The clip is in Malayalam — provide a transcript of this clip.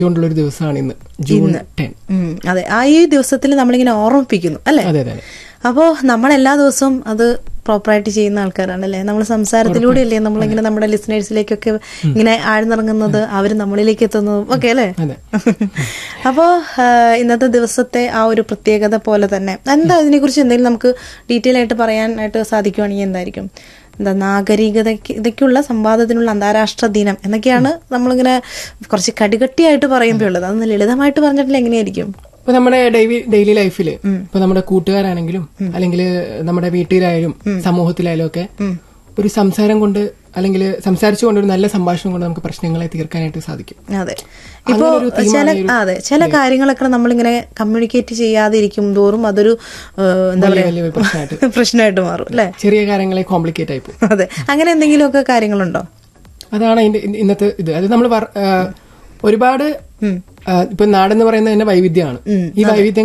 കൊണ്ടുള്ള ഒരു ദിവസമാണ് ഇന്ന് ജൂൺ ടെൻ ഉം, അതെ ആ ഈ ദിവസത്തിൽ നമ്മളിങ്ങനെ ഓർമ്മിപ്പിക്കുന്നു അല്ലേ അതെ അതെ അതെ അപ്പോൾ നമ്മൾ എല്ലാ ദിവസവും അത് പ്രോപ്പറായിട്ട് ചെയ്യുന്ന ആൾക്കാരാണ് അല്ലേ നമ്മൾ സംസാരത്തിലൂടെയല്ലേ നമ്മളിങ്ങനെ നമ്മുടെ ലിസണേഴ്സിലേക്കൊക്കെ ഇങ്ങനെ ആഴ്ന്നിറങ്ങുന്നത് അവർ നമ്മളിലേക്ക് എത്തുന്നതും ഒക്കെ അല്ലേ അതെ അപ്പോൾ ഇന്നത്തെ ദിവസത്തെ ആ ഒരു പ്രത്യേകത പോലെ തന്നെ എന്താ ഇതിനെക്കുറിച്ച് എന്തെങ്കിലും നമുക്ക് ഡീറ്റെയിൽ ആയിട്ട് പറയാനായിട്ട് സാധിക്കുവാണെങ്കിൽ എന്തായിരിക്കും എന്താ നാഗരികതയ്ക്ക് ഇതൊക്കെയുള്ള സംവാദത്തിനുള്ള അന്താരാഷ്ട്ര ദിനം എന്നൊക്കെയാണ് നമ്മളിങ്ങനെ കുറച്ച് കടുകട്ടിയായിട്ട് പറയുമ്പോൾ ഉള്ളത് അതൊന്ന് ലളിതമായിട്ട് പറഞ്ഞിട്ടില്ല എങ്ങനെയായിരിക്കും ഇപ്പൊ നമ്മുടെ ഡെയിലി ഡെയിലി ലൈഫിൽ ഇപ്പൊ നമ്മുടെ കൂട്ടുകാരാണെങ്കിലും അല്ലെങ്കിൽ നമ്മുടെ വീട്ടിലായാലും സമൂഹത്തിലായാലും ഒക്കെ ഒരു സംസാരം കൊണ്ട് അല്ലെങ്കിൽ സംസാരിച്ചുകൊണ്ട് ഒരു നല്ല സംഭാഷണം കൊണ്ട് നമുക്ക് പ്രശ്നങ്ങളെ തീർക്കാനായിട്ട് സാധിക്കും അതെ ഇപ്പോ ഒരു theme ചില ആണ് ഈ ഒരു അതെ ചില കാര്യങ്ങളൊക്കെ നമ്മളിങ്ങനെ കമ്മ്യൂണിക്കേറ്റ് ചെയ്യാതെ ഇരിക്കും തോറും അതൊരു ഏഹ്, എന്താ വലിയ പറയാ വലിയ ഒരു പ്രശ്നമായിട്ട് പ്രശ്നമായിട്ട് മാറും അല്ലേ ചെറിയ കാര്യങ്ങളെ കോംപ്ലിക്കേറ്റ് ആയി പോകും അതെ അങ്ങനെ എന്തെങ്കിലുമൊക്കെ കാര്യങ്ങളുണ്ടോ അതാണ് അതിന്റെ ഇന്ന- ഇന്നത്തെ ഇത് അത് നമ്മൾ ഒരുപാട് ആ, ഇപ്പൊ നാടെന്ന് പറയുന്നത് തന്നെ വൈവിധ്യമാണ് ഈ വൈവിധ്യങ്ങൾ